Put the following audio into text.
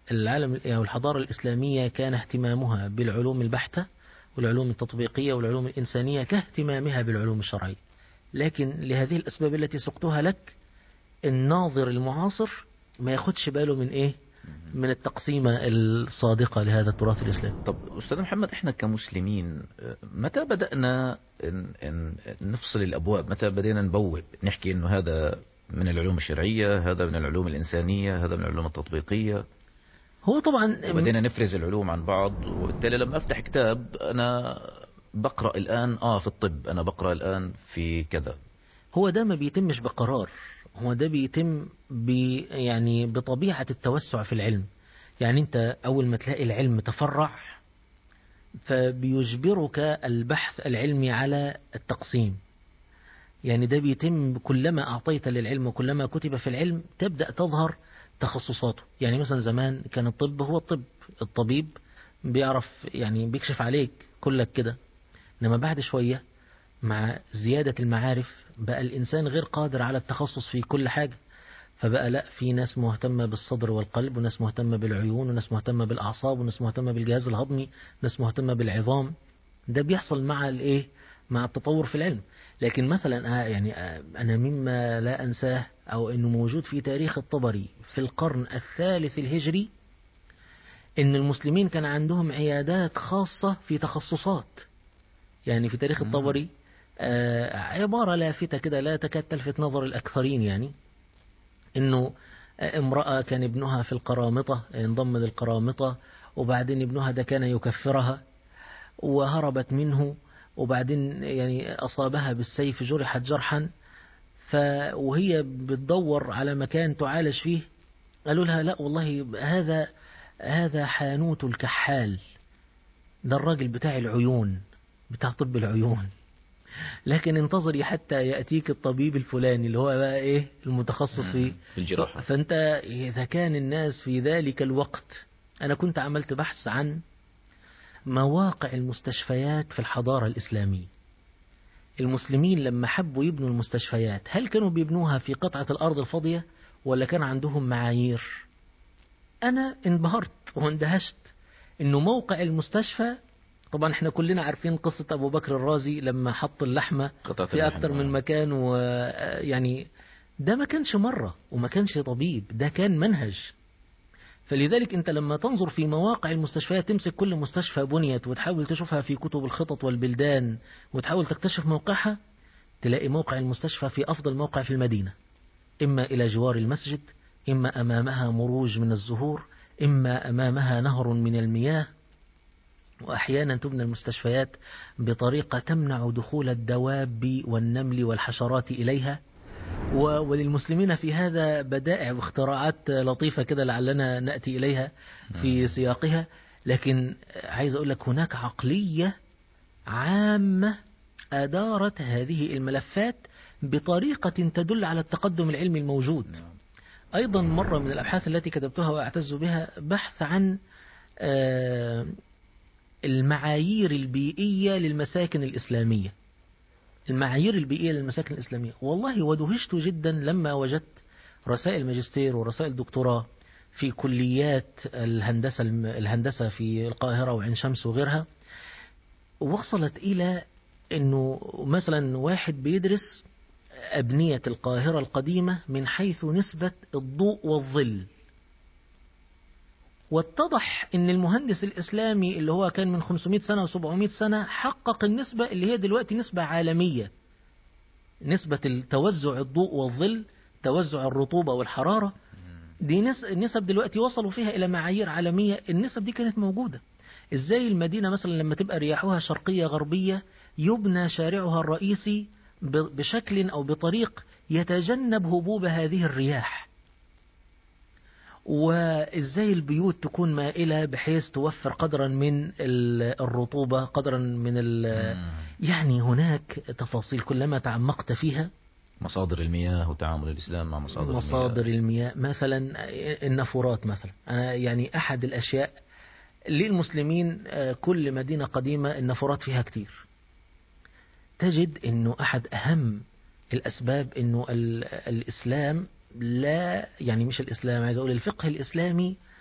العالم أو الحضارة الإسلامية كان اهتمامها بالعلوم البحتة والعلوم التطبيقية والعلوم الإنسانية كاهتمامها بالعلوم الشرعية لكن لهذه الأسباب التي سقتها لك الناظر المعاصر ما ياخدش باله من إيه من التقسيمة الصادقة لهذا التراث الإسلامي طب أستاذ محمد إحنا كمسلمين متى بدأنا إن إن نفصل الأبواب متى بدينا نبوب نحكي إنه هذا من العلوم الشرعية هذا من العلوم الإنسانية هذا من العلوم التطبيقية هو طبعا بدينا نفرز العلوم عن بعض وبالتالي لما أفتح كتاب أنا بقرأ الآن آه في الطب أنا بقرأ الآن في كذا هو ده ما بيتمش بقرار هو ده بيتم ب يعني بطبيعة التوسع في العلم يعني انت اول ما تلاقي العلم تفرع فبيجبرك البحث العلمي على التقسيم يعني ده بيتم كلما أعطيت للعلم وكلما كتب في العلم تبدأ تظهر تخصصاته يعني مثلا زمان كان الطب هو الطب الطبيب بيعرف يعني بيكشف عليك كلك كده إنما بعد شوية مع زيادة المعارف بقى الإنسان غير قادر على التخصص في كل حاجة فبقى لا في ناس مهتمة بالصدر والقلب وناس مهتمة بالعيون وناس مهتمة بالأعصاب وناس مهتمة بالجهاز الهضمي ناس مهتمة بالعظام ده بيحصل مع الايه مع التطور في العلم لكن مثلا يعني أنا مما لا أنساه أو أنه موجود في تاريخ الطبري في القرن الثالث الهجري أن المسلمين كان عندهم عيادات خاصة في تخصصات يعني في تاريخ الطبري عبارة لافتة كده لا تكاد تلفت نظر الأكثرين يعني أنه امرأة كان ابنها في القرامطة انضم للقرامطة وبعدين ابنها ده كان يكفرها وهربت منه وبعدين يعني أصابها بالسيف جرحت جرحا ف وهي بتدور على مكان تعالج فيه قالوا لها لا والله هذا هذا حانوت الكحال ده الراجل بتاع العيون بتاع طب العيون لكن انتظري حتى يأتيك الطبيب الفلاني اللي هو بقى ايه المتخصص في الجراحة فانت اذا كان الناس في ذلك الوقت انا كنت عملت بحث عن مواقع المستشفيات في الحضارة الإسلامية المسلمين لما حبوا يبنوا المستشفيات هل كانوا بيبنوها في قطعة الأرض الفاضية ولا كان عندهم معايير أنا انبهرت واندهشت إنه موقع المستشفى طبعا احنا كلنا عارفين قصة أبو بكر الرازي لما حط اللحمة في أكتر من مكان ويعني ده ما كانش مرة وما كانش طبيب ده كان منهج فلذلك انت لما تنظر في مواقع المستشفيات تمسك كل مستشفى بنيت وتحاول تشوفها في كتب الخطط والبلدان وتحاول تكتشف موقعها تلاقي موقع المستشفى في أفضل موقع في المدينة إما إلى جوار المسجد إما أمامها مروج من الزهور إما أمامها نهر من المياه وأحيانا تبنى المستشفيات بطريقة تمنع دخول الدواب والنمل والحشرات إليها وللمسلمين في هذا بدائع واختراعات لطيفة كده لعلنا نأتي إليها في سياقها لكن عايز أقول لك هناك عقلية عامة أدارت هذه الملفات بطريقة تدل على التقدم العلمي الموجود أيضا مرة من الأبحاث التي كتبتها وأعتز بها بحث عن المعايير البيئية للمساكن الإسلامية المعايير البيئية للمساكن الإسلامية والله ودهشت جدا لما وجدت رسائل ماجستير ورسائل دكتوراه في كليات الهندسة الهندسة في القاهرة وعين شمس وغيرها وصلت إلى أنه مثلا واحد بيدرس أبنية القاهرة القديمة من حيث نسبة الضوء والظل واتضح ان المهندس الاسلامي اللي هو كان من 500 سنة و700 سنة حقق النسبة اللي هي دلوقتي نسبة عالمية نسبة التوزع الضوء والظل توزع الرطوبة والحرارة دي نسب دلوقتي وصلوا فيها الى معايير عالمية النسب دي كانت موجودة ازاي المدينة مثلا لما تبقى رياحها شرقية غربية يبنى شارعها الرئيسي بشكل او بطريق يتجنب هبوب هذه الرياح وازاي البيوت تكون مائلة بحيث توفر قدرا من الرطوبة قدرا من يعني هناك تفاصيل كلما تعمقت فيها مصادر المياه وتعامل الإسلام مع مصادر, مصادر المياه. المياه مثلا النافورات مثلا أنا يعني أحد الأشياء للمسلمين كل مدينة قديمة النافورات فيها كتير تجد أنه أحد أهم الأسباب أنه الإسلام لا يعني مش الإسلام عايز أقول الفقه الإسلامي